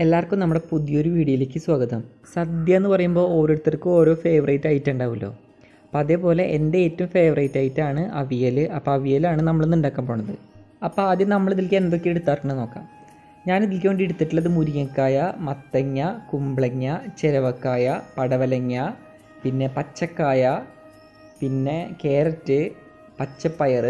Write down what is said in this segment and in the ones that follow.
എല്ലാവർക്കും നമ്മുടെ പുതിയൊരു വീഡിയോയിലേക്ക് സ്വാഗതം സദ്യ എന്ന് പറയുമ്പോൾ ഓരോരുത്തർക്കും ഓരോ ഫേവറേറ്റ് ഐറ്റം ഉണ്ടാവുമല്ലോ അപ്പോൾ അതേപോലെ എൻ്റെ ഏറ്റവും ഫേവറേറ്റ് ഐറ്റമാണ് അവിയൽ അപ്പോൾ അവിയലാണ് നമ്മളിന്ന് ഉണ്ടാക്കാൻ പോണത് അപ്പോൾ ആദ്യം നമ്മൾ ഇതിലേക്ക് എന്തൊക്കെ എടുത്തിട്ടുണ്ട് നോക്കാം ഞാൻ ഇതിലേക്ക് വേണ്ടി എടുത്തിട്ടുള്ളത് മുരിങ്ങക്കായ മത്തങ്ങ കുമ്പളങ്ങ ചിരവക്കായ പടവലങ്ങ പിന്നെ പച്ചക്കായ പിന്നെ ക്യാരറ്റ് പച്ചപ്പയർ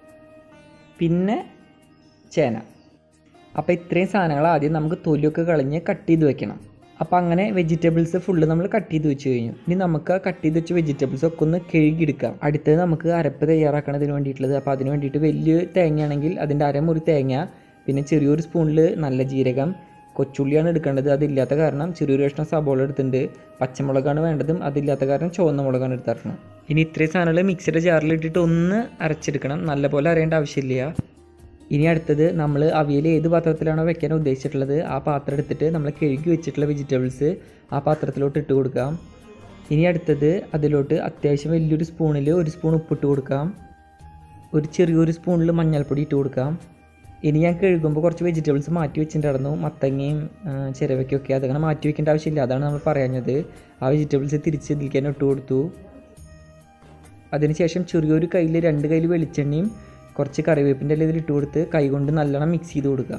പിന്നെ ചേന അപ്പോൾ ഇത്രയും സാധനങ്ങൾ ആദ്യം നമുക്ക് തൊലിയൊക്കെ കളഞ്ഞ് കട്ട് ചെയ്ത് വെക്കണം അപ്പോൾ അങ്ങനെ വെജിറ്റബിൾസ് ഫുള്ള് നമ്മൾ കട്ട് ചെയ്ത് വെച്ച് കഴിഞ്ഞു ഇനി നമുക്ക് കട്ട് ചെയ്ത് വെച്ച വെജിറ്റബിൾസ് ഒക്കെ ഒന്ന് കഴുകിയെടുക്കാം അടുത്തത് നമുക്ക് അരപ്പ് തയ്യാറാക്കണതിന് വേണ്ടിയിട്ടുള്ളത് അപ്പോൾ അതിന് വേണ്ടിയിട്ട് വലിയ തേങ്ങയാണെങ്കിൽ അതിൻ്റെ അരമുറി തേങ്ങ പിന്നെ ചെറിയൊരു സ്പൂണിൽ നല്ല ജീരകം കൊച്ചുള്ളിയാണ് എടുക്കേണ്ടത് അതില്ലാത്ത കാരണം ചെറിയൊരു കഷ്ണം സബോള എടുത്തിട്ടുണ്ട് പച്ചമുളകാണ് വേണ്ടതും അതില്ലാത്ത കാരണം ചുവന്ന മുളകാണ് എടുത്തിരിക്കണം ഇനി ഇത്രയും സാധനങ്ങൾ മിക്സിയുടെ ജാറിൽ ഇട്ടിട്ട് ഒന്ന് അരച്ചെടുക്കണം നല്ലപോലെ അറിയേണ്ട ആവശ്യമില്ല ഇനി അടുത്തത് നമ്മൾ അവിയൽ ഏത് പാത്രത്തിലാണോ വെക്കാൻ ഉദ്ദേശിച്ചിട്ടുള്ളത് ആ പാത്രം എടുത്തിട്ട് നമ്മൾ കഴുകി വെച്ചിട്ടുള്ള വെജിറ്റബിൾസ് ആ പാത്രത്തിലോട്ട് ഇട്ട് കൊടുക്കാം ഇനി അടുത്തത് അതിലോട്ട് അത്യാവശ്യം വലിയൊരു സ്പൂണിൽ ഒരു സ്പൂൺ ഉപ്പിട്ട് കൊടുക്കാം ഒരു ചെറിയൊരു സ്പൂണിൽ മഞ്ഞൾപ്പൊടി ഇട്ട് കൊടുക്കാം ഇനി ഞാൻ കഴുകുമ്പോൾ കുറച്ച് വെജിറ്റബിൾസ് മാറ്റി വെച്ചിട്ടുണ്ടായിരുന്നു മത്തങ്ങയും ആ, ചിരവയ്ക്കൊക്കെ അതങ്ങനെ മാറ്റി വെക്കേണ്ട ആവശ്യമില്ല അതാണ് നമ്മൾ പറയുന്നത് ആ വെജിറ്റബിൾസ് തിരിച്ച് ഇതിലേക്ക് തന്നെ ഇട്ട് കൊടുത്തു അതിനുശേഷം ചെറിയൊരു കയ്യിൽ രണ്ട് കയ്യിൽ വെളിച്ചെണ്ണയും കുറച്ച് കറിവേപ്പിൻ്റെ ഇല ഇതിൽ ഇട്ട് കൊടുത്ത് കൈകൊണ്ട് നല്ലോണം മിക്സ് ചെയ്ത് കൊടുക്കുക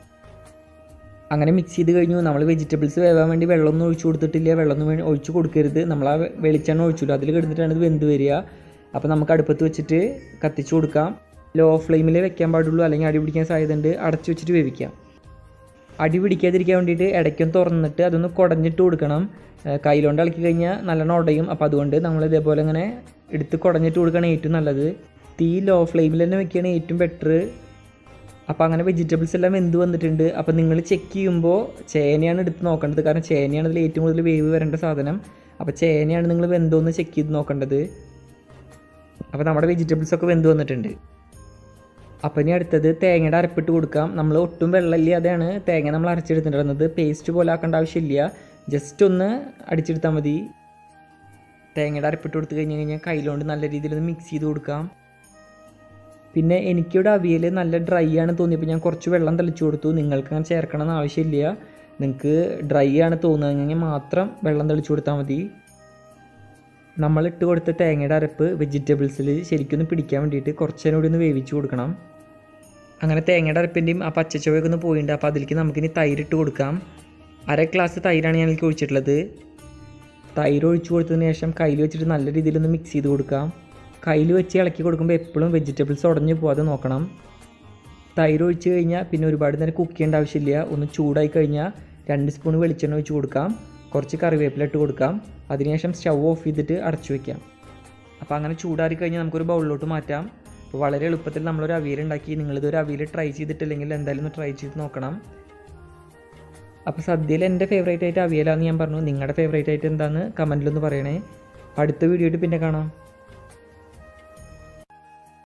അങ്ങനെ മിക്സ് ചെയ്ത് കഴിഞ്ഞു നമ്മൾ വെജിറ്റബിൾസ് വേവാൻ വേണ്ടി വെള്ളമൊന്നും ഒഴിച്ചു കൊടുത്തിട്ടില്ല വെള്ളമൊന്നും വേ- ഒഴിച്ച് കൊടുക്കരുത് നമ്മൾ ആ വെ- വെളിച്ചെണ്ണ ഒഴിച്ചില്ല അതിൽ കിടന്നിട്ടാണ് ഇത് വെന്ത് വരിക അപ്പോൾ നമുക്ക് അടുപ്പത്ത് വെച്ചിട്ട് കത്തിച്ച് കൊടുക്കാം ലോ ഫ്ലെയിമിൽ വെക്കാൻ പാടുള്ളൂ അല്ലെങ്കിൽ അടി പിടിക്കാൻ സാധ്യതയുണ്ട് അടച്ചു വെച്ചിട്ട് വേവിക്കാം അടി പിടിക്കാതിരിക്കാൻ വേണ്ടിയിട്ട് ഇടയ്ക്കൊന്ന് തുറന്നിട്ട് അതൊന്ന് കുടഞ്ഞിട്ട് കൊടുക്കണം ഏഹ് കയ്യിലോണ്ട് ഇളക്കി കഴിഞ്ഞാൽ നല്ലോണം ഉടയും അപ്പോൾ അതുകൊണ്ട് നമ്മൾ ഇതേപോലെ ഇങ്ങനെ എടുത്ത് കുടഞ്ഞിട്ട് കൊടുക്കുകയാണ് ഏറ്റവും നല്ലത് തീ ലോ ഫ്ലെയിമിൽ തന്നെ വെക്കുകയാണ് ഏറ്റവും ബെറ്റർ അപ്പോൾ അങ്ങനെ വെജിറ്റബിൾസ് എല്ലാം വെന്ത് വന്നിട്ടുണ്ട് അപ്പോൾ നിങ്ങൾ ചെക്ക് ചെയ്യുമ്പോൾ ചേനയാണ് എടുത്ത് നോക്കേണ്ടത് കാരണം ചേനയാണ് ഇതിൽ ഏറ്റവും കൂടുതൽ വേവ് വരേണ്ട സാധനം അപ്പോൾ ചേനയാണ് നിങ്ങൾ വെന്തോന്ന് ചെക്ക് ചെയ്ത് നോക്കേണ്ടത് അപ്പോൾ നമ്മുടെ വെജിറ്റബിൾസ് ഒക്കെ വെന്ത് വന്നിട്ടുണ്ട് അപ്പോൾ ഇനി അടുത്തത് തേങ്ങയുടെ അരപ്പിട്ട് കൊടുക്കാം നമ്മൾ ഒട്ടും വെള്ളമില്ലാതെയാണ് തേങ്ങ നമ്മൾ അരച്ചെടുത്തിട്ടുണ്ടായിരുന്നത് പേസ്റ്റ് പോലെ ആക്കേണ്ട ആവശ്യമില്ല ജസ്റ്റ് ഒന്ന് അടിച്ചെടുത്താൽ മതി തേങ്ങയുടെ അരപ്പിട്ട് കൊടുത്തു കഴിഞ്ഞ് കഴിഞ്ഞാൽ കയ്യിലുകൊണ്ട് നല്ല രീതിയിൽ ഒന്ന് മിക്സ് ചെയ്ത് കൊടുക്കാം പിന്നെ എനിക്കിവിടെ അവിയൽ നല്ല ഡ്രൈ ആണ് തോന്നിയപ്പോൾ ഞാൻ കുറച്ച് വെള്ളം തളിച്ചു കൊടുത്തു നിങ്ങൾക്ക് അങ്ങനെ ചേർക്കണമെന്ന് ആവശ്യമില്ല നിങ്ങൾക്ക് ഡ്രൈ ആണ് തോന്നുകയെങ്കിൽ മാത്രം വെള്ളം തളിച്ചു കൊടുത്താൽ മതി നമ്മൾ ഇട്ട് കൊടുത്ത തേങ്ങയുടെ അരപ്പ് വെജിറ്റബിൾസിൽ ശരിക്കൊന്ന് പിടിക്കാൻ വേണ്ടിയിട്ട് കുറച്ച് നേരം കൂടി ഒന്ന് വേവിച്ച് കൊടുക്കണം അങ്ങനെ തേങ്ങയുടെ അരപ്പിൻ്റെയും ആ പച്ചച്ചുവയൊക്കെ ഒന്ന് പോയിട്ടുണ്ട് അപ്പോൾ അതിലേക്ക് നമുക്കിനി തൈര് ഇട്ട് കൊടുക്കാം അര ഗ്ലാസ് തൈരാണ് ഞാൻ ഇതിലേക്ക് ഒഴിച്ചിട്ടുള്ളത് തൈര് ഒഴിച്ചു കൊടുത്തതിന് ശേഷം കയ്യിൽ വെച്ചിട്ട് നല്ല രീതിയിലൊന്ന് മിക്സ് ചെയ്ത് കൊടുക്കാം കയ്യിൽ വെച്ച് ഇളക്കി കൊടുക്കുമ്പോൾ എപ്പോഴും വെജിറ്റബിൾസ് ഉടഞ്ഞു പോകാതെ നോക്കണം തൈര് ഒഴിച്ച് കഴിഞ്ഞാൽ പിന്നെ ഒരുപാട് നേരം കുക്ക് ചെയ്യേണ്ട ആവശ്യമില്ല ഒന്ന് ചൂടായി കഴിഞ്ഞാൽ രണ്ട് സ്പൂൺ വെളിച്ചെണ്ണ ഒഴിച്ച് കൊടുക്കാം കുറച്ച് കറിവേപ്പില ഇട്ട് കൊടുക്കാം അതിനുശേഷം സ്റ്റവ് ഓഫ് ചെയ്തിട്ട് അടച്ചു വെക്കാം അപ്പോൾ അങ്ങനെ ചൂടാറി കഴിഞ്ഞാൽ നമുക്കൊരു ബൗളിലോട്ട് മാറ്റാം അപ്പോൾ വളരെ എളുപ്പത്തിൽ നമ്മളൊരു അവിയൽ ഉണ്ടാക്കി നിങ്ങളിതൊരു അവിയൽ ട്രൈ ചെയ്തിട്ടില്ലെങ്കിൽ എന്തായാലും ഒന്ന് ട്രൈ ചെയ്ത് നോക്കണം അപ്പോൾ സദ്യയിൽ എൻ്റെ ഫേവറേറ്റ് ആയിട്ട് അവിയലാന്ന് ഞാൻ പറഞ്ഞു നിങ്ങളുടെ ഫേവറേറ്റ് ആയിട്ട് എന്താണെന്ന് കമൻറ്റിലൊന്ന് പറയണേ അടുത്ത വീഡിയോയിൽ പിന്നെ കാണാം